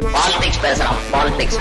Politics பேசுறான் politics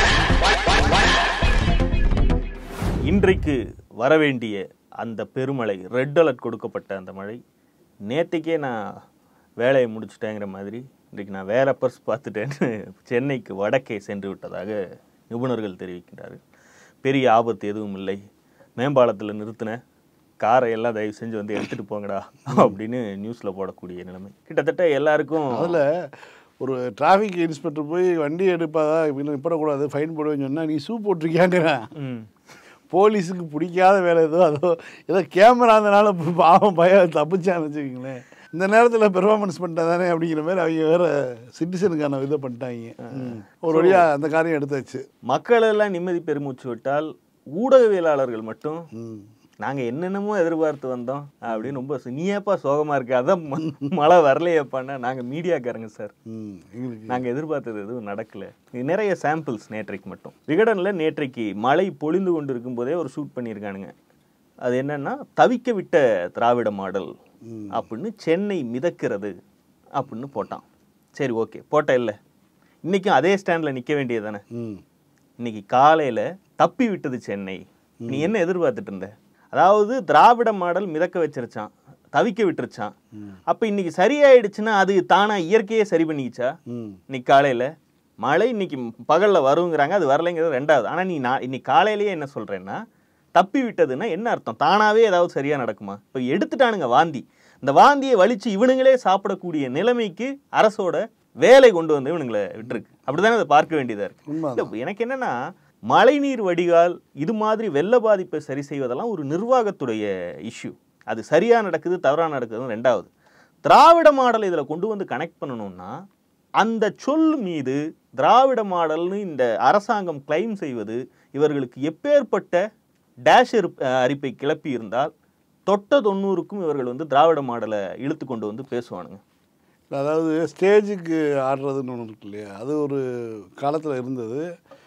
இன்றைக்கு வரவேண்டிய அந்த பெருமழை ரெட் அலர்ட் கொடுக்கப்பட்ட அந்த மழை நேற்றுக்கே நான் வேலையை முடிச்சிட்டேங்கிற மாதிரி இன்றைக்கு நான் வேற பர்ஸ் பார்த்துட்டேன்னு சென்னைக்கு வடக்கே சென்று விட்டதாக நிபுணர்கள் தெரிவிக்கின்றார்கள் பெரிய ஆபத்து எதுவும் இல்லை மேம்பாலத்தில் நிறுத்தின காரை எல்லாம் தயவு செஞ்சு வந்து எடுத்துட்டு போங்கடா அப்படின்னு நியூஸ்ல போடக்கூடிய நிலைமை கிட்டத்தட்ட எல்லாருக்கும் அதில் ஒரு டிராஃபிக் இன்ஸ்பெக்டர் போய் வண்டி எடுப்பாதா இப்படி நிப்படக்கூடாது ஃபைன் போடுவேன்னு சொன்னால் நீ ஷூ போட்டிருக்கியாங்கிறேன் ம், போலீஸுக்கு பிடிக்காத வேலை ஏதோ அதோ ஏதோ கேமரா இருந்தனால பாவம் பயம் தப்பிச்சான்னு வச்சுக்கோங்களேன் இந்த நேரத்தில் பெர்ஃபார்மன்ஸ் பண்ணிட்டா தானே அப்படிங்கிற மாதிரி அவங்க வேற சிட்டிசனுக்கான இதை பண்ணிட்டாங்க ம். ஒரு வழியாக அந்த காரியம் எடுத்தாச்சு மக்கள் எல்லாம் நிம்மதி பெருமூச்சு விட்டால் ஊடகவியலாளர்கள் மட்டும் ம் நாங்க என்னென்னமோ எதிர்பார்த்து வந்தோம் அப்படின்னு ரொம்ப சு- நீ ஏப்பா சோகமா இருக்கு அதான் ம- மழை வரலையேப்பான்னா நாங்க மீடியாக்காரங்க சார் ம் எங்களுக்கு நாங்க எதிர்பார்த்தது எதுவும் நடக்கல இது நிறைய சாம்பிள்ஸ் நேற்றைக்கு மட்டும் விகடன்ல நேற்றைக்கு மழை பொழிந்து கொண்டு இருக்கும்போதே ஒரு ஷூட் பண்ணியிருக்கானுங்க அது என்னன்னா தவிக்க விட்ட திராவிட மாடல் அப்படின்னு சென்னை மிதக்கிறது அப்படின்னு போட்டான் சரி ஓகே போட்ட இல்லை இன்னைக்கும் அதே ஸ்டாண்ட்ல நிக்க வேண்டியது தானே ம் இன்னைக்கு காலையில தப்பி விட்டது சென்னை நீ என்ன எதிர்பார்த்துட்டு இருந்த அதாவது திராவிட மாடல் மிதக்க வச்சிருச்சான் தவிக்க விட்டுருச்சான் அப்ப இன்னைக்கு சரியாயிடுச்சுன்னா அது தானா இயற்கையே சரி பண்ணிக்கிச்சா ம் இன்னைக்கு காலையில மழை இன்னைக்கு பகல்ல வருங்கிறாங்க அது வரலைங்கிறது ரெண்டாவது ஆனா நீ நான் இன்னைக்கு காலையிலேயே என்ன சொல்றேன்னா தப்பி விட்டதுன்னா என்ன அர்த்தம் தானாவே ஏதாவது சரியா நடக்குமா இப்போ எடுத்துட்டானுங்க வாந்தி இந்த வாந்தியை வலிச்சு இவனுங்களே சாப்பிடக்கூடிய நிலைமைக்கு அரசோட வேலை கொண்டு வந்து இவனுங்களை விட்டுருக்கு அப்படிதானே அதை பார்க்க வேண்டியதா இருக்கு உண்மைதான். இல்ல, எனக்கு என்னன்னா மழைநீர் வடிகால் இது மாதிரி வெள்ள பாதிப்பை சரி செய்வதெல்லாம் ஒரு நிர்வாகத்துடைய இஷ்யூ அது சரியா நடக்குது தவறா நடக்குதுன்னு ரெண்டாவது திராவிட மாடல் இதுல கொண்டு வந்து கனெக்ட் பண்ணணும்னா அந்த சொல் மீது திராவிட மாடல்னு இந்த அரசாங்கம் கிளைம் செய்வது இவர்களுக்கு எப்பேற்பட்ட டேஷ் இருப்- அஹ் அறிப்பை கிளப்பி இருந்தால் தொட்ட தொண்ணூறுக்கும் இவர்கள் வந்து திராவிட மாடலை இழுத்து கொண்டு வந்து பேசுவானுங்க அதாவது ஸ்டேஜுக்கு ஆடுறதுன்னு ஒன்று இருக்கு இல்லையா அது ஒரு காலத்தில் இருந்தது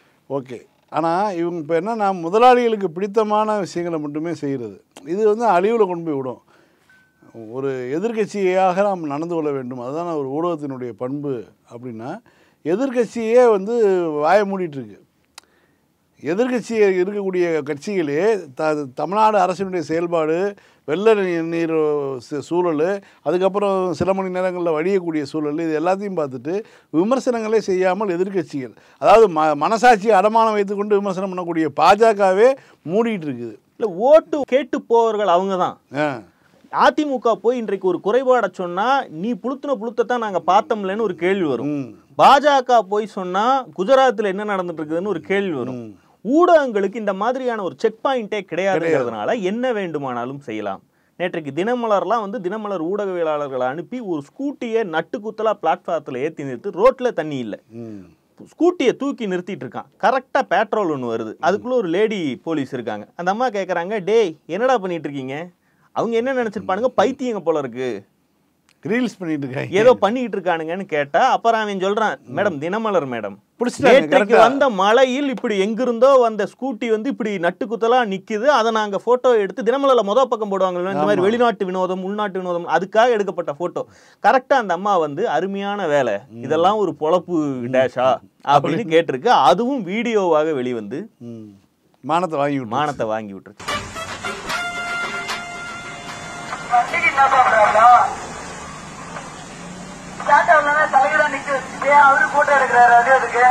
ஓகே ஆனால் இவங்க இப்போ என்னன்னா முதலாளிகளுக்கு பிடித்தமான விஷயங்களை மட்டுமே செய்கிறது இது வந்து அழிவில் கொண்டு போய் விடும் ஒரு எதிர்க்கட்சியாக நாம் நடந்து கொள்ள வேண்டும் அதுதான் ஒரு ஊடகத்தினுடைய பண்பு அப்படின்னா எதிர்க்கட்சியே வந்து வாய மூடிட்டு இருக்கு எதிர்க்கட்சி இருக்கக்கூடிய கட்சிகளே த தமிழ்நாடு அரசினுடைய செயல்பாடு வெள்ள நீ- நீர் சு- சூழல் அதுக்கப்புறம் சில மணி நேரங்களில் வடியக்கூடிய சூழல் இது எல்லாத்தையும் பார்த்துட்டு விமர்சனங்களே செய்யாமல் எதிர்க்கட்சிகள் அதாவது ம மனசாட்சி அடமானம் வைத்துக்கொண்டு விமர்சனம் பண்ணக்கூடிய பாஜகவே மூடிட்டு இருக்குது இல்ல ஓட்டு கேட்டு போவர்கள் அவங்க தான் ஆ அதிமுக போய் இன்றைக்கு ஒரு குறைபாடை சொன்னா நீ புளுத்துன புளுத்தத்தான் நாங்க பார்த்தோம்லன்னு ஒரு கேள்வி வரும் ம் பாஜக போய் சொன்னா குஜராத்ல என்ன நடந்துட்டு இருக்குதுன்னு ஒரு கேள்வி வரும் ஊடகங்களுக்கு இந்த மாதிரியான ஒரு செக் பாயிண்டே கிடையாதுங்கிறதுனால என்ன வேண்டுமானாலும் செய்யலாம் நேற்றைக்கு தினமலர்லாம் வந்து தினமலர் ஊடகவியலாளர்களை அனுப்பி ஒரு ஸ்கூட்டியை நட்டுக்குத்தலா பிளாட்ஃபாரத்தில் ஏற்றி நிறுத்து ரோட்ல தண்ணி இல்லை ம் ஸ்கூட்டியை தூக்கி நிறுத்திட்டு இருக்கான் கரெக்டாக பேட்ரோல் ஒன்று வருது அதுக்குள்ள ஒரு லேடி போலீஸ் இருக்காங்க அந்த அம்மா கேட்குறாங்க டேய் என்னடா பண்ணிட்டு இருக்கீங்க அவங்க என்ன நினைச்சிருப்பானுங்க பைத்தியங்க போல இருக்கு ரீல்ஸ் பண்ணிட்டு இருக்காங்க ஏதோ பண்ணிக்கிட்டு இருக்கானுங்கன்னு கேட்டா அப்புறம் அவன் சொல்றான் மேடம் தினமலர் மேடம் பிடிச்சிட்டாங்க, நேற்றைக்கு correct ஆ. வந்த மழையில் இப்படி எங்கிருந்தோ வந்த ஸ்கூட்டி வந்து இப்படி நட்டுக்குத்தலா நிக்குது அதை நாங்க போட்டோ எடுத்து தினமலர்ல முத பக்கம் போடுவாங்க இந்த மாதிரி வெளிநாட்டு வினோதம் உள்நாட்டு வினோதம் அதுக்காக எடுக்கப்பட்ட போட்டோ கரெக்டா அந்த அம்மா வந்து அருமையான வேலை இதெல்லாம் ஒரு பொழப்பு டேஷா அப்படின்னு கேட்டிருக்கு அதுவும் வீடியோவாக வெளிவந்து ம் மானத்தை வாங்கி விட்டு மானத்தை வாங்கி விட்டுருக்கு வண்டிக்கு என்ன பண்றாங்களா டாட்டா தலையில நிக்க வச்சுட்டு அவரு போட்டோ எடுக்கிறாரு அது அதுக்கு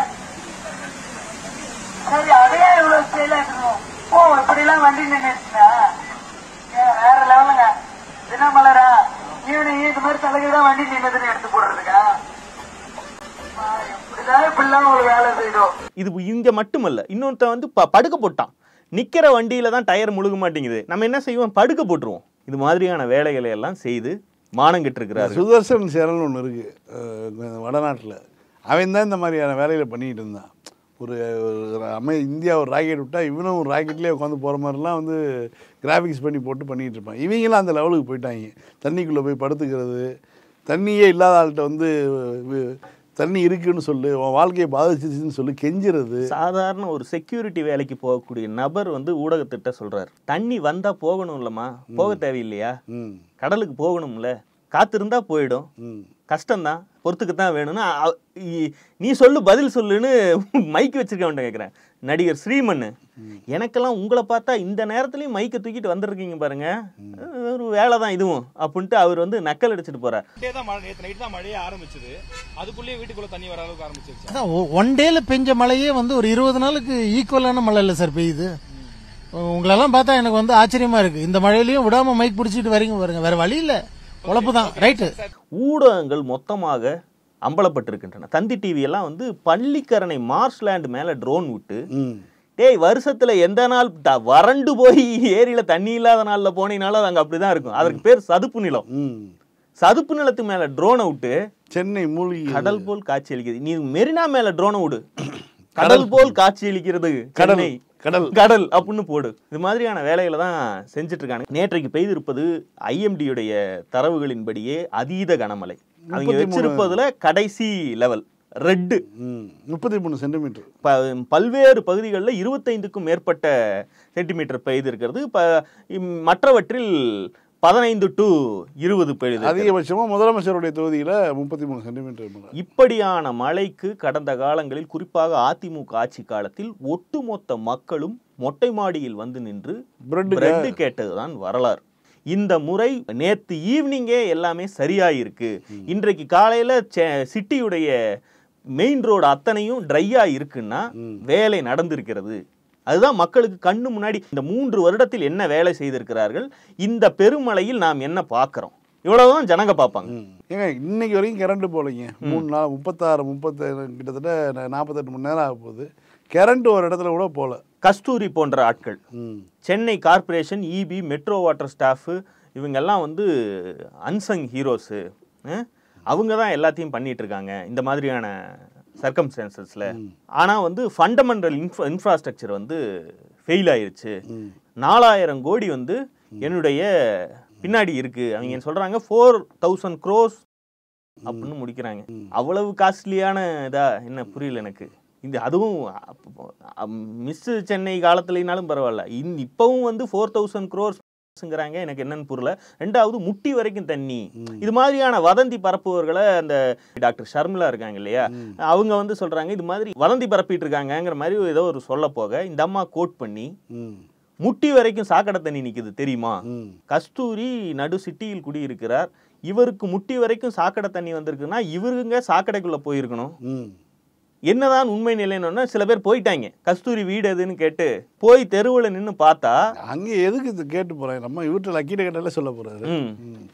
சரி அதையே இவ்வளவு ஸ்டைலா இருக்கணும் ஓ இப்படி எல்லாம் வண்டி நின்னுச்சுன்னா ஏன் வேற லெவலுங்க தினமலரா ஈவினிங் இது மாதிரி தலைக்கு தான் வண்டி நின்னதுன்னு எடுத்து போடுறதுக்கா அம்மா, எப்படிதான் இப்படிலாம் உங்களுக்கு வேலை செய்யும் இது இங்க மட்டுமல்ல இன்னொருத்தன் வந்து ப- படுக்க போட்டான் நிக்கிற வண்டியில தான் டயர் முழுக மாட்டேங்குது நம்ம என்ன செய்வோம் படுக்க போட்டுருவோம் இது மாதிரியான வேலைகளை எல்லாம் செய்து மானம் கெட்டிருக்கிறாரு சுதர்சன் சேரல்னு ஒன்று இருக்குது வடநாட்டில் அவன் தான் இந்த மாதிரியான வேலைகளை பண்ணிக்கிட்டு இருந்தான் ஒரு ஒரு அமை இந்தியா ஒரு ராக்கெட் விட்டா இவனும் ஒரு ராக்கெட்லேயே உட்காந்து போகிற மாதிரிலாம் வந்து கிராஃபிக்ஸ் பண்ணி போட்டு பண்ணிகிட்டு இருப்பான் இவங்களாம் அந்த லெவலுக்கு போயிட்டாங்க தண்ணிக்குள்ளே போய் படுத்துக்கிறது தண்ணியே இல்லாத ஆள்கிட்ட வந்து வி- தண்ணி இருக்குன்னு சொல்லு உன் வாழ்க்கையை பாதிச்சிச்சுன்னு சொல்லி கெஞ்சுறது சாதாரண ஒரு செக்யூரிட்டி வேலைக்கு போகக்கூடிய நபர் வந்து ஊடகத்திட்ட சொல்றாரு தண்ணி வந்தா போகணும் இல்லம்மா போக தேவையில்லையா ம் கடலுக்கு போகணும்ல காத்திருந்தா போயிடும் ம் கஷ்டம்தான் பொறுத்துக்கத்தான் வேணும்னு அ- இ- நீ சொல்லு பதில் சொல்லுன்னு மைக் வச்சிருக்கவன்ட்ட கேட்குறேன் நடிகர் ஸ்ரீமன் எனக்கெல்லாம் உங்களை பார்த்தா இந்த நேரத்துலயும் மைக்கை தூக்கிட்டு வந்திருக்கீங்க பாருங்க ஒரு வேலை தான் இதுவும் அப்படின்ட்டு அவர் வந்து நக்கல் அடிச்சிட்டு போறார் டே தான் மழை நேற்று நைட்டு தான் மழையே ஆரம்பிச்சது அதுக்குள்ளேயே வீட்டுக்குள்ள தண்ணி வர அளவுக்கு ஆரம்பிச்சிருச்சு அதான் ஒன் டேல பெஞ்ச மழையே வந்து ஒரு இருபது நாளுக்கு ஈக்குவலான மழை இல்லை சார் பெய்யுது உங்களெல்லாம் பார்த்தா எனக்கு வந்து ஆச்சரியமா இருக்கு இந்த மழையிலயும் விடாம மைக் பிடிச்சிட்டு வரீங்க பாருங்க வேற வழி இல்ல உழப்பு தான் ரைட்டு ஊடகங்கள் மொத்தமாக அம்பலப்பட்டிருக்கின்றன தந்தி டிவி எல்லாம் வந்து பள்ளிக்கரணை மார்ஷ்லேண்ட் மேல ட்ரோன் விட்டு ம் டேய் வருஷத்துல எந்த நாள் த- வறண்டு போய் ஏரியில தண்ணி இல்லாத நாள்ல போனீங்கனாலும் அது அங்க அப்படிதான் இருக்கும் அதற்கு பேர் சதுப்பு நிலம் ம் சதுப்பு நிலத்து மேல ட்ரோனை விட்டு சென்னை மூழ்கி கடல் போல் காட்சி அளிக்கிறது நீ மெரினா மேல ட்ரோனை விடு கடல் போல் காட்சி அளிக்கிறது கடல் சென்னை. கடல் கடல் அப்படின்னு போடு இது மாதிரியான வேலைகளை தான் செஞ்சுட்டு இருக்காங்க நேற்றைக்கு பெய்திருப்பது ஐஎம்டியுடைய தரவுகளின்படியே அதீத கனமழை அவங்க 33 வச்சிருப்பதுல கடைசி லெவல் ரெட்டு ம் முப்பத்தி மூணு சென்டிமீட்டர் ப- பல்வேறு பகுதிகளில் இருபத்தைந்துக்கும் மேற்பட்ட சென்டிமீட்டர் பெய்து இருக்கிறது ப இம் மற்றவற்றில் பதினைந்து டு இருபது பெய்து அதிகபட்சமா முதலமைச்சருடைய தொகுதியில முப்பத்தி மூணு சென்டிமீட்டர் மழை இப்படியான மழைக்கு கடந்த காலங்களில் குறிப்பாக அதிமுக ஆட்சி காலத்தில் ஒட்டுமொத்த மக்களும் மொட்டை மாடியில் வந்து நின்று Bread பிரெட் கேட்டதுதான் வரலாறு இந்த முறை நேத்து ஈவினிங்கே எல்லாமே சரியாயிருக்கு இன்றைக்கு காலையில செ- சிட்டியுடைய மெயின் ரோடு அத்தனையும் ட்ரையா இருக்குன்னா வேலை நடந்திருக்கிறது அதுதான் மக்களுக்கு கண்ணு முன்னாடி இந்த மூன்று வருடத்தில் என்ன வேலை செய்திருக்கிறார்கள் இந்த பெருமழையில் நாம் என்ன பார்க்கிறோம் இவ்வளவுதான் ஜனங்க பார்ப்பாங்க ம். ஏங்க இன்னைக்கு வரைக்கும் கரண்ட் போகலைங்க மூணு நாள் முப்பத்தாறு முப்பத்தேழு கிட்டத்தட்ட நா- நாற்பத்தெட்டு மணி நேரம் ஆக போகுது கரண்ட் ஒரு இடத்துல கூட போகல கஸ்தூரி போன்ற ஆட்கள் ம் Chennai corporation EB metro water staff இவங்கெல்லாம் வந்து அன்சங் ஹீரோஸு அவங்க தான் எல்லாத்தையும் பண்ணிட்டு இருக்காங்க இந்த மாதிரியான சர்க்கம்ஸ்டான்சஸில் ஆனால் வந்து ஃபண்டமெண்டல் இன்ஃப்ரா இன்ஃப்ராஸ்ட்ரக்சர் வந்து ஃபெயில் ஆயிருச்சு நாலாயிரம் கோடி வந்து என்னுடைய பின்னாடி இருக்கு அவங்க சொல்றாங்க ஃபோர் தௌசண்ட் க்ரோஸ் அப்படின்னு முடிக்கிறாங்க அவ்வளவு காஸ்ட்லியான இதா என்ன புரியல எனக்கு இந்த அதுவும் மிஸ் சென்னை காலத்துலனாலும் பரவாயில்ல இன் இப்பவும் வந்து ஃபோர் தௌசண்ட் க்ரோர்ஸ்ங்கிறாங்க எனக்கு என்னன்னு புரியல ரெண்டாவது முட்டி வரைக்கும் தண்ணி இது மாதிரியான வதந்தி பரப்புவர்களை அந்த டாக்டர் ஷர்மிளா இருக்காங்க இல்லையா அவங்க வந்து சொல்றாங்க இது மாதிரி வதந்தி பரப்பிட்டு இருக்காங்கங்கிற மாதிரி ஏதோ ஒரு சொல்ல போக இந்த அம்மா கோட் பண்ணி ம் முட்டி வரைக்கும் சாக்கடை தண்ணி நிக்குது தெரியுமா ம் கஸ்தூரி நடு சிட்டியில் குடியிருக்கிறார் இவருக்கு முட்டி வரைக்கும் சாக்கடை தண்ணி வந்திருக்குன்னா இவருங்க சாக்கடைக்குள்ள போயிருக்கணும் ம் என்னதான் உண்மை நிலைன்னு சில பேர் போயிட்டாங்க கஸ்தூரி வீடு எதுன்னு கேட்டு போய் தெருவில் நின்னு பார்த்தா அங்கே எதுக்கு இது கேட்டு போறேன் நம்ம இவர்கிட்ட லக்கீட கேட்டாலே சொல்ல போறாரு ம்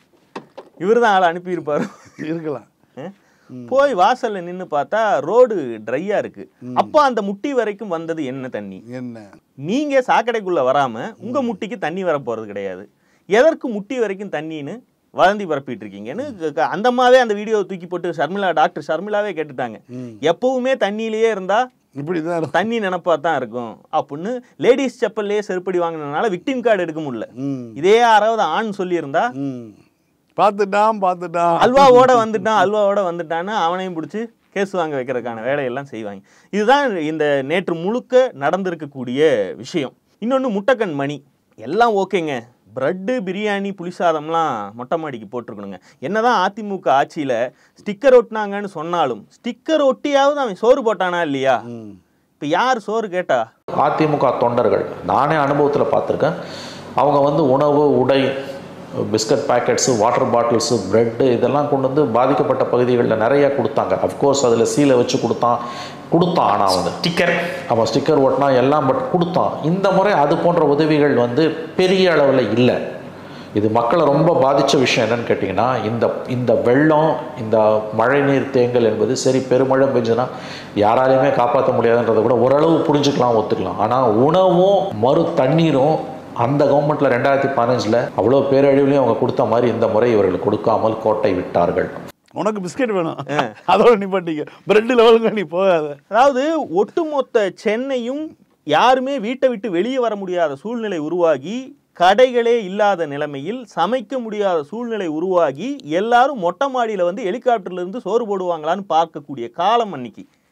இவர் தான் ஆளை அனுப்பியிருப்பாரு இருக்கலாம் அஹ், போய் வாசல்ல நின்னு பார்த்தா ரோடு ட்ரையா இருக்கு அப்ப அந்த முட்டி வரைக்கும் வந்தது என்ன தண்ணி என்ன நீங்க சாக்கடைக்குள்ள வராம உங்க முட்டிக்கு தண்ணி வர போறது கிடையாது எதற்கு முட்டி வரைக்கும் தண்ணின்னு வதந்தி பரப்பிட்டு இருக்கீங்கன்னு க- க- அந்த அம்மாவே அந்த வீடியோவை தூக்கி போட்டு ஷர்மிளா டாக்டர் ஷர்மிளாவே கேட்டுட்டாங்க எப்பவுமே தண்ணியிலேயே இருந்தா இப்படிதான் இருக்கும். தண்ணி நினப்பா தான் இருக்கும் அப்படின்னு லேடிஸ் செப்பல்லையே செருப்படி வாங்கினதுனால விக்டிம் கார்டு எடுக்க முடியல ம் இதே யாராவது ஆண் சொல்லியிருந்தா ம் பார்த்துட்டான் பார்த்துட்டான் அல்வாவோட வந்துட்டான் அல்வாவோட வந்துட்டான்னு அவனையும் பிடிச்சி கேஸ் வாங்க வைக்கிறதுக்கான வேலையெல்லாம் செய்வாங்க இதுதான் இந்த நேற்று முழுக்க நடந்திருக்கக்கூடிய விஷயம் இன்னொன்று முட்டைக்கண் மணி எல்லாம் ஓகேங்க பிரெட்டு பிரியாணி புளிசாதம்லாம் மொட்டை மாடிக்கு போட்டிருக்கணுங்க என்னதான் அதிமுக ஆட்சியில் ஸ்டிக்கர் ஒட்டினாங்கன்னு சொன்னாலும் ஸ்டிக்கர் ஒட்டியாவது அவன் சோறு போட்டானா இல்லையா இப்போ யார் சோறு கேட்டா அதிமுக தொண்டர்கள் நானே அனுபவத்தில் பார்த்துருக்கேன் அவங்க வந்து உணவு உடை biscuit packets water bottles bread இதெல்லாம் கொண்டு வந்து பாதிக்கப்பட்ட பகுதிகளில் நிறையா கொடுத்தாங்க அஃப்கோர்ஸ் அதில் சீலை வச்சு கொடுத்தான் கொடுத்தான் ஆனால் வந்து ஸ்டிக்கர் அவன் ஸ்டிக்கர் ஓட்டினா எல்லாம் பட் கொடுத்தான் இந்த முறை அது போன்ற உதவிகள் வந்து பெரிய அளவில் இல்லை இது மக்களை ரொம்ப பாதித்த விஷயம் என்னன்னு கேட்டிங்கன்னா இந்த இந்த வெள்ளம் இந்த மழைநீர் தேங்கல் என்பது சரி பெருமழை பெஞ்சதுன்னா யாராலையுமே காப்பாற்ற முடியாதுன்றதை கூட ஓரளவு புரிஞ்சுக்கலாம் ஒத்துக்கலாம் ஆனால் உணவும் மறு தண்ணீரும் அந்த கவர்மெண்ட்டில் ரெண்டாயிரத்தி பதினஞ்சில் அவ்வளோ பேரழிவுலையும் அவங்க கொடுத்த மாதிரி இந்த முறை இவர்கள் கொடுக்காமல் கோட்டை விட்டார்கள் உனக்கு பிஸ்கட் வேணும் அதோட நிப்பாட்டிக்க பிரெட் லெவலுங்க நீ போகாத அதாவது ஒட்டுமொத்த சென்னையும் யாருமே வீட்டை விட்டு வெளியே வர முடியாத சூழ்நிலை உருவாகி கடைகளே இல்லாத நிலைமையில் சமைக்க முடியாத சூழ்நிலை உருவாகி எல்லாரும் மொட்டை மாடியில் வந்து ஹெலிகாப்டர்ல இருந்து சோறு போடுவாங்களான்னு பார்க்கக்கூடிய காலம் அன்னைக்கு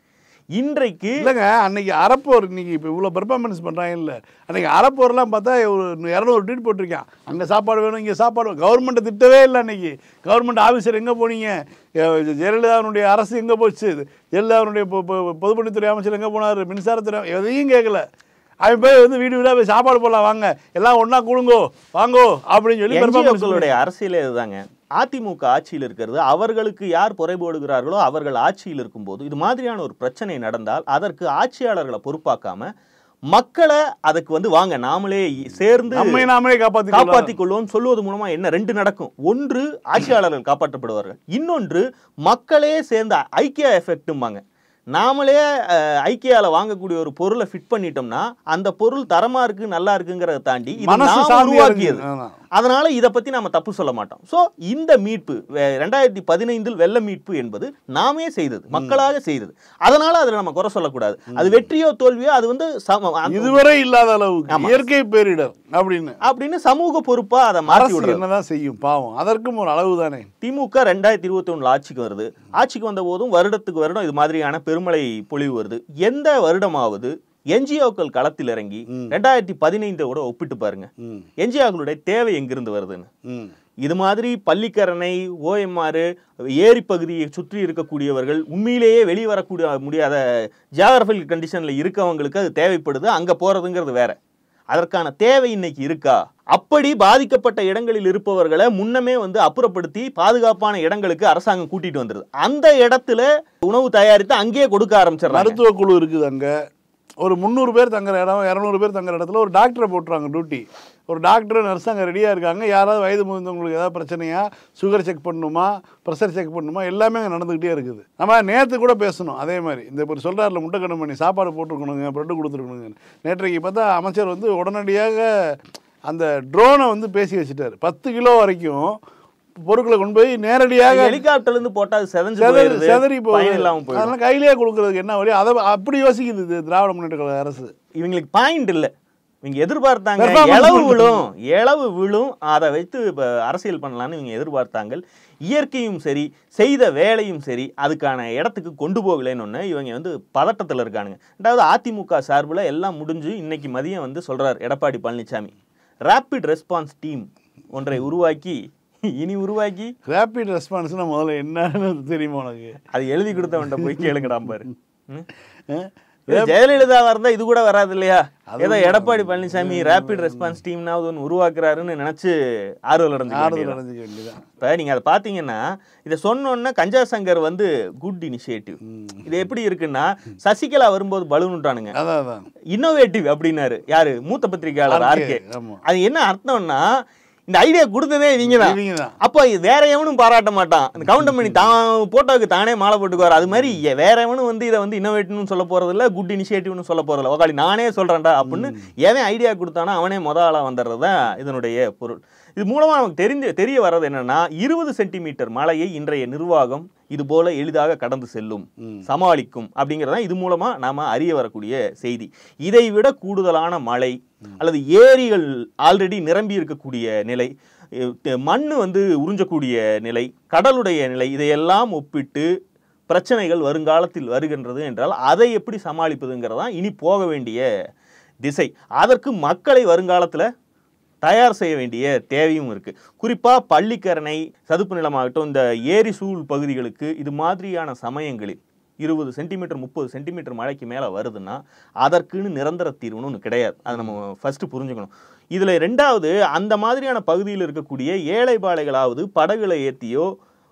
இன்றைக்கு இல்லைங்க அன்னைக்கு அறப்போர் இன்னைக்கு இப்போ இவ்வளோ பெர்ஃபார்மன்ஸ் பண்ணுறாங்க இல்லை அன்னைக்கு அறப்போர்லாம் பார்த்தா ஒரு இரநூறு ட்வீட் போட்டிருக்கான் அங்கே சாப்பாடு வேணும் இங்கே சாப்பாடு வேணும் கவர்மெண்ட்டை திட்டவே இல்லை அன்னைக்கு கவர்மெண்ட் ஆஃபீஸர் எங்கே போனீங்க அஹ் ஜெயலலிதாவுடைய அரசு எங்கே போச்சு ஜெயலலிதாவுடைய பொ- பொ- பொதுப்பணித்துறை அமைச்சர் எங்கே போனார் மின்சாரத்துறை எதையும் கேட்கல அவன் போய் வந்து வீடு வீடாக போய் சாப்பாடு போடலாம் வாங்க எல்லாம் ஒன்றா கொடுங்கோ வாங்கோ அப்படின்னு சொல்லி performance என்ஜிஓக்களுடைய அரசியலே இதுதாங்க அதிமுக ஆட்சியில் இருக்கிறது அவர்களுக்கு யார் புறைபோடுகிறார்களோ அவர்கள் ஆட்சியில் இருக்கும்போது இது மாதிரியான ஒரு பிரச்சனை நடந்தால் அதற்கு ஆட்சியாளர்களை பொறுப்பாக்காம மக்களை அதுக்கு வந்து வாங்க நாமளே சேர்ந்து நம்மை நாமளே காப்பாற்றி காப்பாற்றிக் கொள்வோம் சொல்லுவது மூலமா என்ன ரெண்டு நடக்கும் ஒன்று ஆட்சியாளர்கள் காப்பாற்றப்படுவார்கள் இன்னொன்று மக்களே சேர்ந்த ஐக்கிய எஃபெக்ட்டும்பாங்க நாமளே அஹ், ஐக்கியால வாங்கக்கூடிய ஒரு பொருளை ஃபிட் பண்ணிட்டோம்னா அந்த பொருள் தரமா இருக்கு நல்லா இருக்குங்கிறத தாண்டி இது மனசு நாம் சார்ந்து உருவாக்கியது இறங்குது. ஆமா. அதனால இதை பத்தி நாம தப்பு சொல்ல மாட்டோம் சோ இந்த மீட்பு வே- ரெண்டாயிரத்தி பதினைந்தில் வெள்ள மீட்பு என்பது நாமே செய்தது மக்களாக செய்தது அதனால அதுல நம்ம குறை சொல்லக்கூடாது அது வெற்றியோ தோல்வியோ அது வந்து சம- அந்த- இதுவரை இல்லாத அளவுக்கு ஆமா. இயற்கை பேரிடர் அப்படின்னு அப்படின்னு சமூக பொறுப்பா அதை மாற்றி அரசு விடுறது என்னதான் செய்யும் பாவம் அதற்கும் ஒரு அளவு தானே திமுக ரெண்டாயிரத்தி இருபத்தி ஒண்ணுல ஆட்சிக்கு வருது ஆட்சிக்கு வந்த போதும் வருடத்துக்கு வருடம் இது மாதிரியான பெருமழை பொழிவு வருது எந்த வருடமாவது என்ஜிஓக்கள் களத்தில் இறங்கி ரெண்டாயிரத்தி பதினைந்தோட ஒப்பிட்டு பாருங்க ம் என்ஜிஓக்களுடைய தேவை எங்கிருந்து வருதுன்னு ம் இது மாதிரி பள்ளிக்கரணை ஓஎம்ஆர் ஏரி பகுதியை சுற்றி இருக்கக்கூடியவர்கள் உண்மையிலேயே வெளியே வரக்கூடிய முடியாத ஜியாகிரபிக்கல் கண்டிஷன்ல இருக்கவங்களுக்கு அது தேவைப்படுது அங்க போறதுங்கிறது வேற அதற்கான தேவை இன்னைக்கு இருக்கா அப்படி பாதிக்கப்பட்ட இடங்களில் இருப்பவர்களை முன்னமே வந்து அப்புறப்படுத்தி பாதுகாப்பான இடங்களுக்கு அரசாங்கம் கூட்டிட்டு வந்துருது அந்த இடத்துல உணவு தயாரித்து அங்கேயே கொடுக்க ஆரம்பிச்சிடறாங்க மருத்துவ குழு இருக்குது அங்கே ஒரு முந்நூறு பேர் தங்குற இடம் இரநூறு பேர் தங்குற இடத்துல ஒரு டாக்டரை போட்டுறாங்க டியூட்டி ஒரு டாக்டர் நர்ஸ் அங்கே ரெடியாக இருக்காங்க யாராவது வயது முதிர்ந்தவங்களுக்கு ஏதாவது பிரச்சனையா சுகர் செக் பண்ணணுமா ப்ரெஷர் செக் பண்ணணுமா எல்லாமே அங்கே நடந்துக்கிட்டே இருக்குது நம்ம நேற்று கூட பேசணும் அதே மாதிரி இந்த இப்போ சொல்கிறாரில் முட்டைக்கணம் பண்ணி சாப்பாடு போட்டுருக்கணுங்க ப்ரெட்டு கொடுத்துருக்கணுங்க நேற்றைக்கு பார்த்தா அமைச்சர் வந்து உடனடியாக அந்த ட்ரோனை வந்து பேசி வச்சுட்டார் பத்து கிலோ வரைக்கும் பொருட்களை கொண்டு போய் நேரடியாக ஹெலிகாப்டர்ல இருந்து போட்டா அது செதஞ்சு செதறி போயிருது செதறி பயன் இல்லாம போகுது போயிடும் அதனால கையிலேயே கொடுக்கறதுக்கு என்ன வழி அதை அப்படி யோசிக்குது இது திராவிட முன்னேற்ற கழக அரசு இவங்களுக்கு பாயிண்ட் இல்ல இவங்க எதிர்பார்த்தாங்க Performance இளவு பண்ணணும். விழும் இளவு விழும் அதை வைத்து இப்ப அரசியல் பண்ணலாம்னு இவங்க எதிர்பார்த்தாங்க இயற்கையும் சரி செய்த வேலையும் சரி அதுக்கான இடத்துக்கு கொண்டு போகலைன்னு ஒன்று இவங்க வந்து பதட்டத்தில் இருக்கானுங்க ரெண்டாவது அதிமுக சார்பில் எல்லாம் முடிஞ்சு இன்னைக்கு மதியம் வந்து சொல்றார் Edappadi Palaniswami rapid response team ஒன்றை உருவாக்கி இனி உருவாக்கி ரேபிட் ரெஸ்பான்ஸ்னா முதல்ல என்னன்னு தெரியுமா உனக்கு அது எழுதி கொடுத்தவன்ட்ட போய் கேளுங்கடாம் பாரு ம்? அஹ்? இது ஜெயலலிதாவா இருந்தா இது கூட வராது இல்லையா அது ஏதோ உண்மை. எடப்பாடி பழனிசாமி ரேபிட் ரெஸ்பான்ஸ் டீம்னாவது ஒன்று உருவாக்குறாருன்னு நினைச்சு ஆறுதல் அடைஞ்சுக்க ஆறுதல் வேண்டியதுதான். அடைஞ்சிக்க வேண்டியதான் இப்ப நீங்க அதை பாத்தீங்கன்னா இதை சொன்னோன்னா கஞ்சா சங்கர் வந்து குட் இனிஷியேட்டிவ் இது எப்படி இருக்குன்னா சசிகலா வரும்போது பலூன்ட்டானுங்க அதான் அதான் இன்னோவேட்டிவ் அப்படின்னாரு யாரு மூத்த பத்திரிகையாளர் ஆர்கே ஆமா அது என்ன அர்த்தம்னா இந்த ஐடியா கொடுத்ததே இவங்க தான் இவங்க தான் அப்போ இது வேற எவனும் பாராட்ட மாட்டான் அந்த கவுண்டர் பண்ணி தான் போட்டோவுக்கு தானே மாலை போட்டுக்குவார் அது மாதிரி எ- வேற எவனும் வந்து இதை வந்து இன்னோவேட்டிவ்னு சொல்ல போறது இல்ல குட் இனிஷியேட்டிவ்னு சொல்ல போறது இல்ல உக்காளி நானே சொல்றேன்டா அப்படின்னு எவன் ஐடியா கொடுத்தானோ அவனே முத ஆளா வந்துடுறது தான் இதனுடைய பொருள் இது மூலமா நமக்கு தெரிஞ்ச தெரிய வர்றது என்னன்னா இருபது சென்டிமீட்டர் மலையை இன்றைய நிர்வாகம் இது போல எளிதாக கடந்து செல்லும் சமாளிக்கும் அப்படிங்கிறத இது மூலமா நாம அறிய வரக்கூடிய செய்தி இதை விட கூடுதலான மழை அல்லது ஏரிகள் ஆல்ரெடி நிரம்பி இருக்கக்கூடிய நிலை அஹ் மண்ணு வந்து உறிஞ்சக்கூடிய நிலை கடலுடைய நிலை இதையெல்லாம் ஒப்பிட்டு பிரச்சனைகள் வருங்காலத்தில் வருகின்றது என்றால் அதை எப்படி சமாளிப்பதுங்கிறதான் இனி போக வேண்டிய திசை அதற்கு மக்களை வருங்காலத்தில் தயார் செய்ய வேண்டிய தேவையும் இருக்கு குறிப்பா பள்ளிக்கரணை சதுப்பு நிலமாகட்டும் இந்த ஏரி சூழ் பகுதிகளுக்கு இது மாதிரியான சமயங்களில் இருபது சென்டிமீட்டர் முப்பது சென்டிமீட்டர் மழைக்கு மேலே வருதுன்னா அதற்குன்னு நிரந்தர தீர்வுன்னு ஒன்று கிடையாது அதை நம்ம ஃபர்ஸ்ட் புரிஞ்சுக்கணும் இதில் ரெண்டாவது அந்த மாதிரியான பகுதியில் இருக்கக்கூடிய ஏழை பாளைகளாவது படகுகளை ஏற்றியோ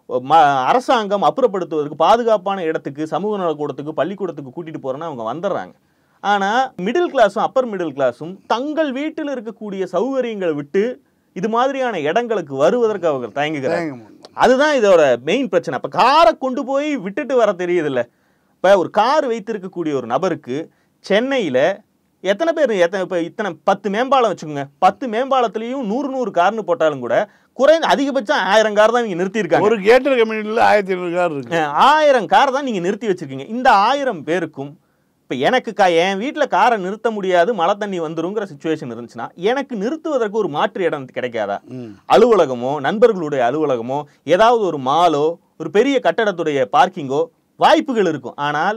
ம அரசாங்கம் அப்புறப்படுத்துவதற்கு பாதுகாப்பான இடத்துக்கு சமூக நலக்கூடத்துக்கு பள்ளிக்கூடத்துக்கு கூட்டிட்டு போறேன்னா அவங்க வந்துடுறாங்க ஆனா மிடில் கிளாஸும் அப்பர் மிடில் கிளாஸும் தங்கள் வீட்டில் இருக்கக்கூடிய சௌகரியங்களை விட்டு இது மாதிரியான இடங்களுக்கு வருவதற்கு அவங்க தயங்குகிறாங்க தேங்க மாட்டோம். அதுதான் இதோட மெயின் பிரச்சனை அப்ப காரை கொண்டு போய் விட்டுட்டு வர தெரியுதுல்ல இப்ப ஒரு கார் வைத்திருக்கக்கூடிய ஒரு நபருக்கு சென்னையில எத்தனை பேர் எத்தனை இப்போ இத்தனை பத்து மேம்பாலம் வச்சுக்கோங்க பத்து மேம்பாலத்திலையும் நூறு நூறு கார்னு போட்டாலும் கூட குறைந்த அதிகபட்சம் ஆயிரம் கார் தான் நீங்க நிறுத்தியிருக்காங்க ஒரு கேட்டர் கம்யூனிட்டியில் ஆயிரத்தி ஐநூறு கார் இருக்கு அஹ் ஆயிரம் கார் தான் நீங்க நிறுத்தி வச்சிருக்கீங்க இந்த ஆயிரம் பேருக்கும் இப்ப எனக்கு கா என் வீட்டுல காரை நிறுத்த முடியாது மழை தண்ணி வந்துருங்கிற சுச்சுவேஷன் இருந்துச்சுன்னா எனக்கு நிறுத்துவதற்கு ஒரு மாற்று இடம் கிடைக்காதா ம். அலுவலகமோ நண்பர்களுடைய அலுவலகமோ ஏதாவது ஒரு மாலோ ஒரு பெரிய கட்டடத்துடைய பார்க்கிங்கோ வாய்ப்புகள் இருக்கும் ஆனால்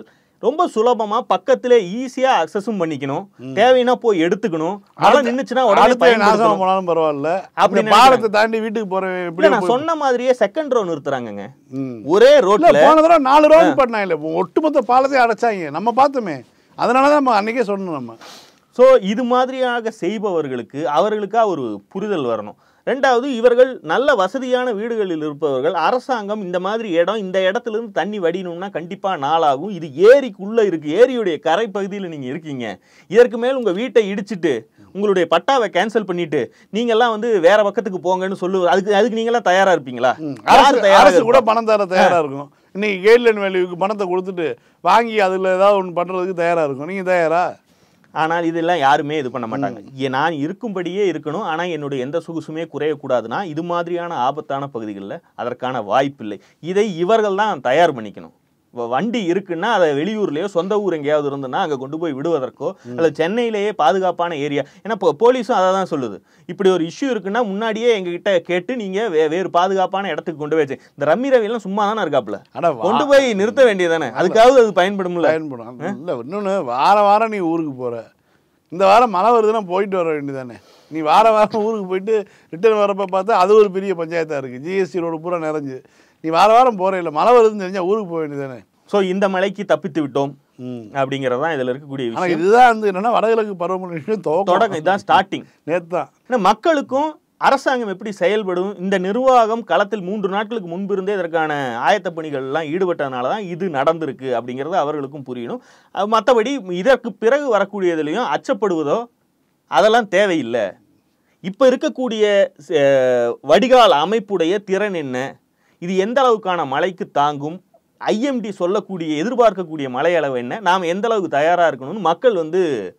ரொம்ப சுலபமா பக்கத்திலே ஈஸியா அக்சஸும் பண்ணிக்கணும் தேவைன்னா போய் எடுத்துக்கணும் மழை நின்னுச்சுன்னா உடனே அடுத்த நாசமா பயன்படுத்தணும் போனாலும் பரவாயில்ல அப்படி அப்படி பாலத்தை தாண்டி வீட்டுக்கு போறேன் இல்ல எப்படி நான் சொன்ன மாதிரியே செகண்ட் ரோ நிறுத்துறாங்கங்க ம். ஒரே இல்ல ரோட்ல போன தடவை நாலு ரவுண்ட் பண்ணாங்க ஒட்டுமொத்த பாலத்தையும் அடைச்சாங்க நம்ம பார்த்தோமே அதனால தான் நம்ம அன்னைக்கே சொன்னோம் நம்ம ஸோ இது மாதிரியாக செய்பவர்களுக்கு அவர்களுக்கா ஒரு புரிதல் வரணும் ரெண்டாவது இவர்கள் நல்ல வசதியான வீடுகளில் இருப்பவர்கள் அரசாங்கம் இந்த மாதிரி இடம் இந்த இடத்துல இருந்து தண்ணி வடியணும்னா கண்டிப்பா நாளாகும் இது ஏரிக்குள்ள இருக்கு ஏரியுடைய கரை பகுதியில் நீங்க இருக்கீங்க இதற்கு மேல் உங்க வீட்டை இடிச்சிட்டு உங்களுடைய பட்டாவை கேன்சல் பண்ணிட்டு நீங்க எல்லாம் வந்து வேற பக்கத்துக்கு போங்கன்னு சொல்லு அதுக்கு அதுக்கு நீங்க எல்லாம் தயாரா இருப்பீங்களா யார் அரசு தயாரா அரசு கூட இருப்பா? பணம் தர தயாரா இருக்கும் இன்னைக்கு கைட்லைன் வேல்யூக்கு பணத்தை கொடுத்துட்டு வாங்கி அதுல ஏதாவது ஒன்று பண்றதுக்கு தயாரா இருக்கும் நீங்க தயாரா ஆனால் இதெல்லாம் யாருமே இது பண்ண மாட்டாங்க ஏ, நான் இருக்கும்படியே இருக்கணும் ஆனால் என்னுடைய எந்த சொகுசுமே குறையக்கூடாதுன்னா இது மாதிரியான ஆபத்தான பகுதிகளில் அதற்கான வாய்ப்பில்லை இதை இவர்கள் தான் தயார் பண்ணிக்கணும் வ- வண்டி இருக்குன்னா அதை வெளியூர்லயோ சொந்த ஊர் எங்கேயாவது இருந்ததுன்னா அங்கே கொண்டு போய் விடுவதற்கோ அல்லது சென்னையிலேயே பாதுகாப்பான ஏரியா ஏன்னா இப்போ போலீஸும் அதை தான் சொல்லுது இப்படி ஒரு இஷ்யூ இருக்குன்னா முன்னாடியே எங்ககிட்ட கேட்டு நீங்கள் வே வேறு பாதுகாப்பான இடத்துக்கு கொண்டு போய் வச்சு இந்த ரம்மி ரவியெல்லாம் சும்மா தானே இருக்காப்புல அட வா- கொண்டு போய் நிறுத்த வேண்டியதானே அதுக்காவது அது பயன்படும்ல பயன்படும் இல்லை இன்னொன்று வார வாரம் நீ ஊருக்கு போற இந்த வாரம் மழை வருதுன்னா போயிட்டு வர வேண்டியதானே நீ வார வாரம் ஊருக்கு போயிட்டு ரிட்டர்ன் வரப்ப பார்த்தா அது ஒரு பெரிய பஞ்சாயத்தாக இருக்குது ஜிஎஸ்டி ரோடு பூரா நிறைஞ்சு நீ வார வாரம் போற இல்லை மழை வருதுன்னு தெரிஞ்சா ஊருக்கு போக வேண்டியதானே ஸோ இந்த மலைக்கு தப்பித்து விட்டோம் ம் அப்படிங்கிறது தான் இதில் இருக்கக்கூடிய ஆனால் விஷயம் இதுதான் வந்து என்னன்னா வடகிழக்கு பருவமழை தொடக்கம் துவக்கம் இதுதான் ஸ்டார்டிங் நேற்று தான் ஏன்னா மக்களுக்கும் அரசாங்கம் எப்படி செயல்படும் இந்த நிர்வாகம் களத்தில் மூன்று நாட்களுக்கு முன்பிருந்தே இதற்கான ஆயத்த பணிகள் எல்லாம் ஈடுபட்டதுனால தான் இது நடந்திருக்கு அப்படிங்கிறது அவர்களுக்கும் புரியணும் அஹ் மற்றபடி இதற்கு பிறகு வரக்கூடியதுலையும் அச்சப்படுவதோ அதெல்லாம் தேவையில்லை இப்போ இருக்கக்கூடிய அஹ், வடிகால் அமைப்புடைய திறன் என்ன இது எந்த அளவுக்கான மழைக்கு தாங்கும் ஐஎம்டி சொல்லக்கூடிய எதிர்பார்க்கக்கூடிய மழை அளவு என்ன நாம் எந்த அளவுக்கு தயாராக இருக்கணும்னு மக்கள் வந்து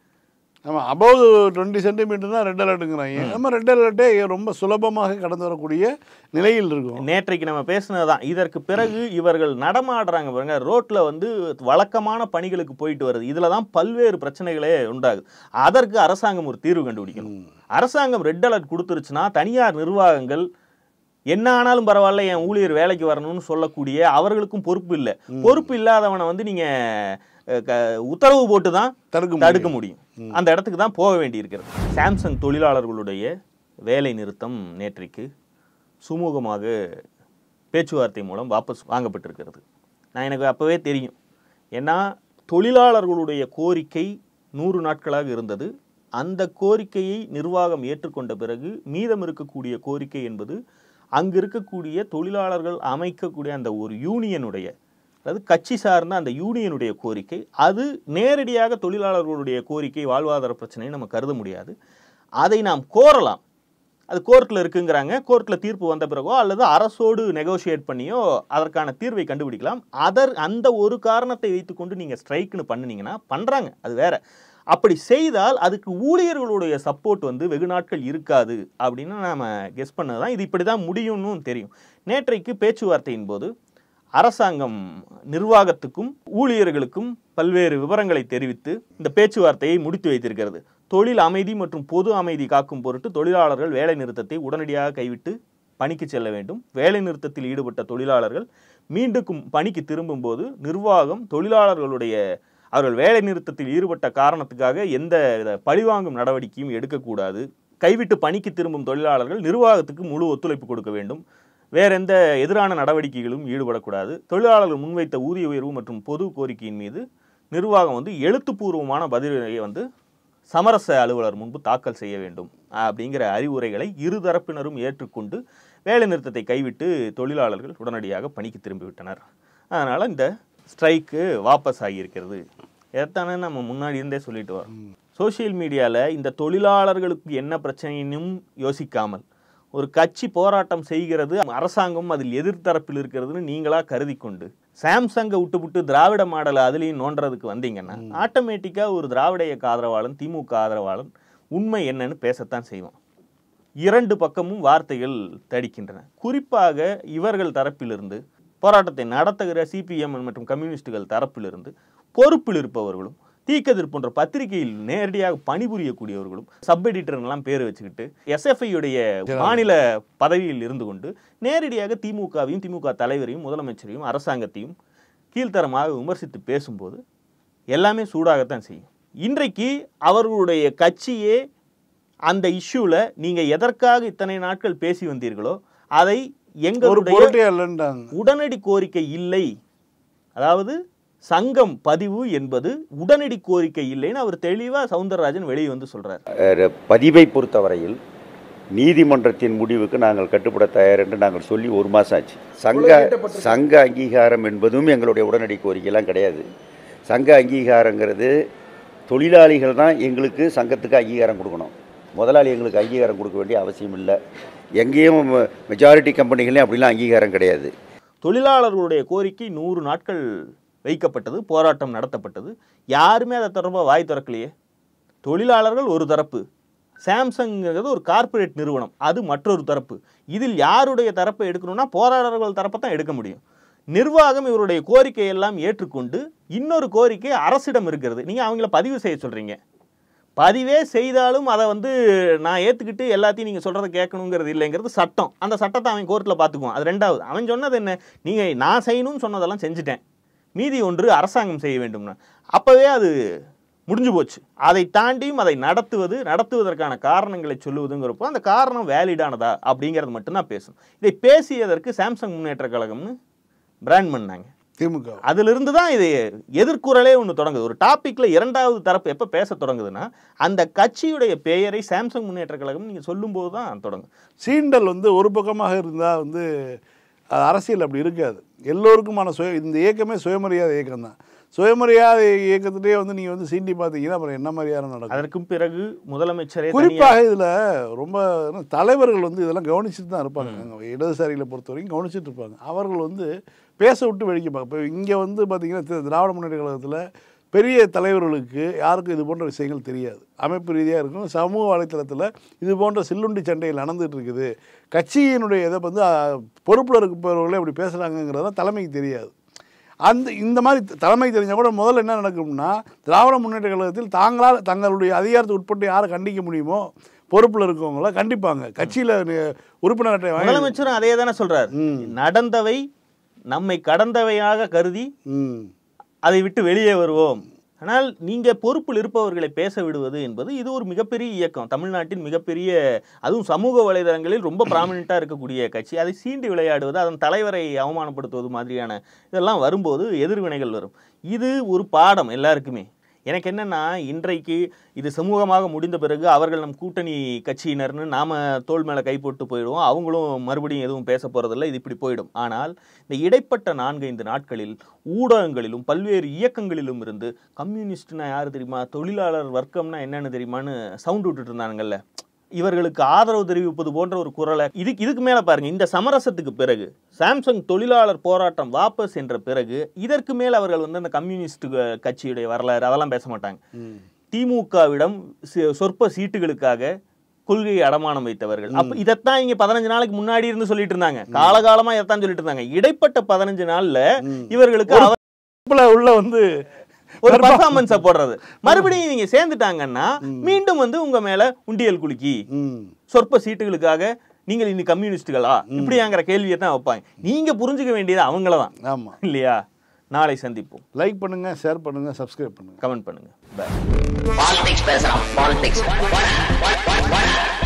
ஆமாம் அபவ் டுவெண்ட்டி சென்டிமீட்டர்னா ரெட் அலர்ட்டுங்கிறாங்க நம்ம ரெட் அலர்ட்டே ரொம்ப சுலபமாக கடந்து வரக்கூடிய நிலையில் இருக்கும் நேற்றைக்கு நம்ம பேசுனது தான் இதற்கு பிறகு இவர்கள் நடமாடுறாங்க பாருங்க ரோட்ல வந்து வழக்கமான பணிகளுக்கு போயிட்டு வருது இதுல தான் பல்வேறு பிரச்சனைகளே உண்டாகுது அதற்கு அரசாங்கம் ஒரு தீர்வு கண்டுபிடிக்கணும் அரசாங்கம் ரெட் அலர்ட் கொடுத்துருச்சுன்னா தனியார் நிர்வாகங்கள் என்ன ஆனாலும் பரவாயில்ல என் ஊழியர் வேலைக்கு வரணும்னு சொல்லக்கூடிய அவர்களுக்கும் பொறுப்பு இல்லை பொறுப்பு இல்லாதவனை வந்து நீங்க அஹ், க- உத்தரவு போட்டு தான் தடுக்க தடுக்க முடியும் அந்த இடத்துக்கு தான் போக வேண்டியிருக்கிறது சாம்சங் தொழிலாளர்களுடைய வேலை நிறுத்தம் நேற்றைக்கு சுமூகமாக பேச்சுவார்த்தை மூலம் வாபஸ் வாங்கப்பட்டிருக்கிறது நான் எனக்கு அப்போவே தெரியும் ஏன்னா தொழிலாளர்களுடைய கோரிக்கை நூறு நாட்களாக இருந்தது அந்த கோரிக்கையை நிர்வாகம் ஏற்றுக்கொண்ட பிறகு மீதம் இருக்கக்கூடிய கோரிக்கை என்பது அங்கு இருக்கக்கூடிய தொழிலாளர்கள் அமைக்கக்கூடிய அந்த ஒரு யூனியனுடைய அதாவது கட்சி சார்ந்த அந்த யூனியனுடைய கோரிக்கை அது நேரடியாக தொழிலாளர்களுடைய கோரிக்கை வாழ்வாதார பிரச்சனையை நம்ம கருத முடியாது அதை நாம் கோரலாம் அது கோர்ட்டில் இருக்குங்கிறாங்க கோர்ட்டில் தீர்ப்பு வந்த பிறகோ அல்லது அரசோடு நெகோஷியேட் பண்ணியோ அதற்கான தீர்வை கண்டுபிடிக்கலாம் அதர் அந்த ஒரு காரணத்தை வைத்துக்கொண்டு நீங்கள் ஸ்ட்ரைக்குன்னு பண்ணுனீங்கன்னா பண்ணுறாங்க அது வேற அப்படி செய்தால் அதுக்கு ஊழியர்களுடைய சப்போர்ட் வந்து வெகு நாட்கள் இருக்காது அப்படின்னு நாம கெஸ் பண்ணது தான் இது இப்படி தான் முடியும்னு தெரியும் நேற்றைக்கு பேச்சுவார்த்தையின் போது அரசாங்கம் நிர்வாகத்துக்கும் ஊழியர்களுக்கும் பல்வேறு விவரங்களை தெரிவித்து இந்த பேச்சுவார்த்தையை முடித்து வைத்திருக்கிறது தொழில் அமைதி மற்றும் பொது அமைதி காக்கும் பொருட்டு தொழிலாளர்கள் வேலை நிறுத்தத்தை உடனடியாக கைவிட்டு பணிக்கு செல்ல வேண்டும் வேலை நிறுத்தத்தில் ஈடுபட்ட தொழிலாளர்கள் மீண்டும் பணிக்கு திரும்பும்போது நிர்வாகம் தொழிலாளர்களுடைய அவர்கள் வேலை நிறுத்தத்தில் ஈடுபட்ட காரணத்துக்காக எந்த வித பழிவாங்கும் நடவடிக்கையும் எடுக்கக்கூடாது கைவிட்டு பணிக்கு திரும்பும் தொழிலாளர்கள் நிர்வாகத்துக்கு முழு ஒத்துழைப்பு கொடுக்க வேண்டும் வேற எந்த எதிரான நடவடிக்கைகளும் ஈடுபடக்கூடாது தொழிலாளர்கள் முன்வைத்த ஊதிய உயர்வு மற்றும் பொது கோரிக்கையின் மீது நிர்வாகம் வந்து எழுத்துப்பூர்வமான பதிலை வந்து சமரச அலுவலர் முன்பு தாக்கல் செய்ய வேண்டும் அப்படிங்கிற அறிவுரைகளை இருதரப்பினரும் ஏற்றுக்கொண்டு வேலை நிறுத்தத்தை கைவிட்டு தொழிலாளர்கள் உடனடியாக பணிக்கு திரும்பிவிட்டனர் அதனால் இந்த ஸ்ட்ரைக்கு வாபஸ் ஆகியிருக்கிறது எத்தானே நம்ம முன்னாடி இருந்தே சொல்லிட்டு வரோம் சோஷியல் மீடியாவில் இந்த தொழிலாளர்களுக்கு என்ன பிரச்சனையும் யோசிக்காமல் ஒரு கட்சி போராட்டம் செய்கிறது அரசாங்கம் அதில் எதிர்த்தரப்பில் இருக்கிறதுன்னு நீங்களா கருதி கொண்டு சாம்சங்கை விட்டுவிட்டு திராவிட மாடலை அதுலேயும் நோண்டுறதுக்கு வந்தீங்கன்னா ஆட்டோமேட்டிக்காக ஒரு திராவிட இயக்க ஆதரவாளன் திமுக ஆதரவாளன் உண்மை என்னன்னு பேசத்தான் செய்வான் இரண்டு பக்கமும் வார்த்தைகள் தடிக்கின்றன குறிப்பாக இவர்கள் தரப்பிலிருந்து போராட்டத்தை நடத்துகிற சிபிஎம் மற்றும் கம்யூனிஸ்டுகள் தரப்பிலிருந்து பொறுப்பில் இருப்பவர்களும் தீக்கதிர் போன்ற பத்திரிகையில் நேரடியாக பணிபுரியக்கூடியவர்களும் சப் எடிட்டர்லாம் பேர் வச்சுக்கிட்டு எஸ்எஃப்ஐயுடைய மாநில பதவியில் இருந்து கொண்டு நேரடியாக திமுகவையும் திமுக தலைவரையும் முதலமைச்சரையும் அரசாங்கத்தையும் கீழ்த்தரமாக விமர்சித்து பேசும்போது எல்லாமே சூடாகத்தான் செய்யும் இன்றைக்கு அவர்களுடைய கட்சியே அந்த இஷ்யூல நீங்க எதற்காக இத்தனை நாட்கள் பேசி வந்தீர்களோ அதை ஒரு எங்களுடைய பொருட்டே இல்லைன்றாங்க உடனடி கோரிக்கை இல்லை அதாவது சங்கம் பதிவு என்பது உடனடி கோரிக்கை இல்லைன்னு அவர் தெளிவா சவுந்தரராஜன் வெளியே வந்து சொல்றாரு அஹ், பதிவை பொறுத்தவரையில் நீதிமன்றத்தின் முடிவுக்கு நாங்கள் கட்டுப்பட தயார் என்று நாங்கள் சொல்லி ஒரு மாதம் ஆச்சு சங்க சங்க அங்கீகாரம் என்பதும் எங்களுடைய உடனடி கோரிக்கையெல்லாம் கிடையாது சங்க அங்கீகாரங்கிறது தொழிலாளிகள் தான் எங்களுக்கு சங்கத்துக்கு அங்கீகாரம் கொடுக்கணும் முதலாளி எங்களுக்கு அங்கீகாரம் கொடுக்க வேண்டிய அவசியம் இல்லை எங்கேயும் மெஜாரிட்டி கம்பெனிகளையும் அப்படிலாம் அங்கீகாரம் கிடையாது தொழிலாளர்களுடைய கோரிக்கை நூறு நாட்கள் வைக்கப்பட்டது போராட்டம் நடத்தப்பட்டது யாருமே அதை தொடர்பாக வாய் திறக்கலையே தொழிலாளர்கள் ஒரு தரப்பு சாம்சங்கிறது ஒரு கார்ப்பரேட் நிறுவனம் அது மற்றொரு தரப்பு இதில் யாருடைய தரப்பை எடுக்கணும்னா போராளர்கள் தரப்பை தான் எடுக்க முடியும் நிர்வாகம் இவருடைய கோரிக்கையை எல்லாம் ஏற்றுக்கொண்டு இன்னொரு கோரிக்கை அரசிடம் இருக்கிறது நீங்கள் அவங்கள பதிவு செய்ய சொல்கிறீங்க பதிவே செய்தாலும் அதை வந்து நான் ஏற்றுக்கிட்டு எல்லாத்தையும் நீங்கள் சொல்கிறத கேட்கணுங்கிறது இல்லைங்கிறது சட்டம் அந்த சட்டத்தை அவன் கோர்ட்டில் பார்த்துக்குவான் அது ரெண்டாவது அவன் சொன்னது என்ன நீங்கள் நான் செய்யணும்னு சொன்னதெல்லாம் செஞ்சுட்டேன் மீதி ஒன்று அரசாங்கம் செய்ய வேண்டும்னா அப்போவே அது முடிஞ்சு போச்சு அதை தாண்டியும் அதை நடத்துவது நடத்துவதற்கான காரணங்களை சொல்லுவதுங்கிறப்போ அந்த காரணம் வேலிடானதா அப்படிங்கிறது மட்டும்தான் பேசணும் இதை பேசியதற்கு சாம்சங் முன்னேற்ற கழகம்னு பிராண்ட் பண்ணாங்க திமுக அதிலிருந்து தான் இது எதிர்குறலே ஒன்று தொடங்குது ஒரு டாப்பிக்கில் இரண்டாவது தரப்பு எப்போ பேச தொடங்குதுன்னா அந்த கட்சியுடைய பெயரை சாம்சங் முன்னேற்ற கழகம் நீங்கள் சொல்லும்போது தான் தொடங்கும் சீண்டல் வந்து ஒரு பக்கமாக இருந்தால் வந்து அது அரசியல் அப்படி இருக்காது எல்லோருக்குமான சுய இந்த இயக்கமே சுயமரியாதை இயக்கம் தான் சுயமரியாதை இயக்கத்திலே வந்து நீங்கள் வந்து சீண்டி பார்த்தீங்கன்னா அப்புறம் என்ன மரியாதை நடக்கும் அதற்கும் பிறகு முதலமைச்சரே தனியா- குறிப்பாக இதில் ரொம்ப என்ன, தலைவர்கள் வந்து இதெல்லாம் கவனிச்சுட்டு தான் இருப்பாங்க அங்க இடதுசாரிகளை பொறுத்த வரைக்கும் கவனிச்சுட்டு இருப்பாங்க அவர்கள் வந்து பேச விட்டு வெடிக்க பார்க்க இப்போ இங்கே வந்து பார்த்தீங்கன்னா தி- திராவிட முன்னேற்ற கழகத்தில் பெரிய தலைவர்களுக்கு யாருக்கும் இது போன்ற விஷயங்கள் தெரியாது அமைப்பு ரீதியாக இருக்கும் சமூக வலைத்தளத்தில் இது போன்ற சில்லுண்டி சண்டைகள் நடந்துட்டு இருக்குது கட்சியினுடைய இதை வந்து பொறுப்பில் இருப்பவர்களே இப்படி பேசுகிறாங்கங்கிறத தலைமைக்கு தெரியாது அந்த இந்த மாதிரி த- தலைமை தெரிஞ்சால் கூட முதல்ல என்ன நடக்கும்னா திராவிட முன்னேற்ற கழகத்தில் தாங்களால் தங்களுடைய அதிகாரத்தை உட்பட்டு யாரை கண்டிக்க முடியுமோ பொறுப்பில் இருக்கவங்கள கண்டிப்பாங்க கட்சியில் உறுப்பினர் அட்டை வாங்கி முதலமைச்சரும் அதே தானே சொல்றாரு ம். நடந்தவை நம்மை கடந்தவையாக கருதி ம் அதை விட்டு வெளியே வருவோம் ஆனால் நீங்க பொறுப்பில் இருப்பவர்களை பேச விடுவது என்பது இது ஒரு மிகப்பெரிய இயக்கம் தமிழ்நாட்டின் மிகப்பெரிய அதுவும் சமூக வலைதளங்களில் ரொம்ப ப்ராமினெண்ட்டாக இருக்கக்கூடிய கட்சி அதை சீண்டி விளையாடுவது அதன் தலைவரை அவமானப்படுத்துவது மாதிரியான இதெல்லாம் வரும்போது எதிர்வினைகள் வரும் இது ஒரு பாடம் எல்லாருக்குமே எனக்கு என்னன்னா இன்றைக்கு இது சமூகமாக முடிந்த பிறகு அவர்கள் நம் கூட்டணி கட்சியினர்னு நாம தோள் மேலே கை போட்டு போயிடுவோம் அவங்களும் மறுபடியும் எதுவும் பேச போறதில்ல இது இப்படி போயிடும் ஆனால் இந்த இடைப்பட்ட நான்கைந்து நாட்களில் ஊடகங்களிலும் பல்வேறு இயக்கங்களிலும் இருந்து கம்யூனிஸ்ட்னா யாரு தெரியுமா தொழிலாளர் வர்க்கம்னா என்னன்னு தெரியுமான்னு சவுண்ட் விட்டுட்டு இருந்தானுங்கல்ல இவர்களுக்கு ஆதரவு தெரிவிப்பது போன்ற ஒரு குரலை இதுக்கு இதுக்கு மேல பாருங்க இந்த சமரசத்துக்கு பிறகு சாம்சங் தொழிலாளர் போராட்டம் வாபஸ் என்ற பிறகு இதற்கு மேல் அவர்கள் வந்து அந்த கம்யூனிஸ்ட் க- கட்சியுடைய வரலாறு அதெல்லாம் பேச மாட்டாங்க திமுகவிடம் சி- சொற்ப சீட்டுகளுக்காக கொள்கையை அடமானம் வைத்தவர்கள் அப்ப இதைத்தான் இங்க பதினஞ்சு நாளைக்கு முன்னாடி இருந்து சொல்லிட்டு இருந்தாங்க காலகாலமா இதைத்தான் சொல்லிட்டு இருந்தாங்க இடைப்பட்ட பதினஞ்சு நாள்ல இவர்களுக்கு அவர் பொறுப்புல உள்ள வந்து ஒரு பர்ஃபார்மன்ஸை போடுறது மறுபடியும் நீங்க சேர்ந்துட்டாங்கன்னா மீண்டும் வந்து உங்க மேல உண்டியல் குலுக்கி ம் சொற்ப சீட்டுகளுக்காக நீங்கள் இனி கம்யூனிஸ்டுகளா இப்படியாங்கிற கேள்வியை தான் வைப்பாங்க நீங்க புரிஞ்சுக்க வேண்டியது அவங்கள தான் ஆமாம் இல்லையா நாளை சந்திப்போம் லைக் பண்ணுங்கள் ஷேர் பண்ணுங்கள் சப்ஸ்கிரைப் பண்ணுங்கள் கமெண்ட் பண்ணுங்க Bye. பாலிடிக்ஸ் பேசுறான் பாலிடிக்ஸ்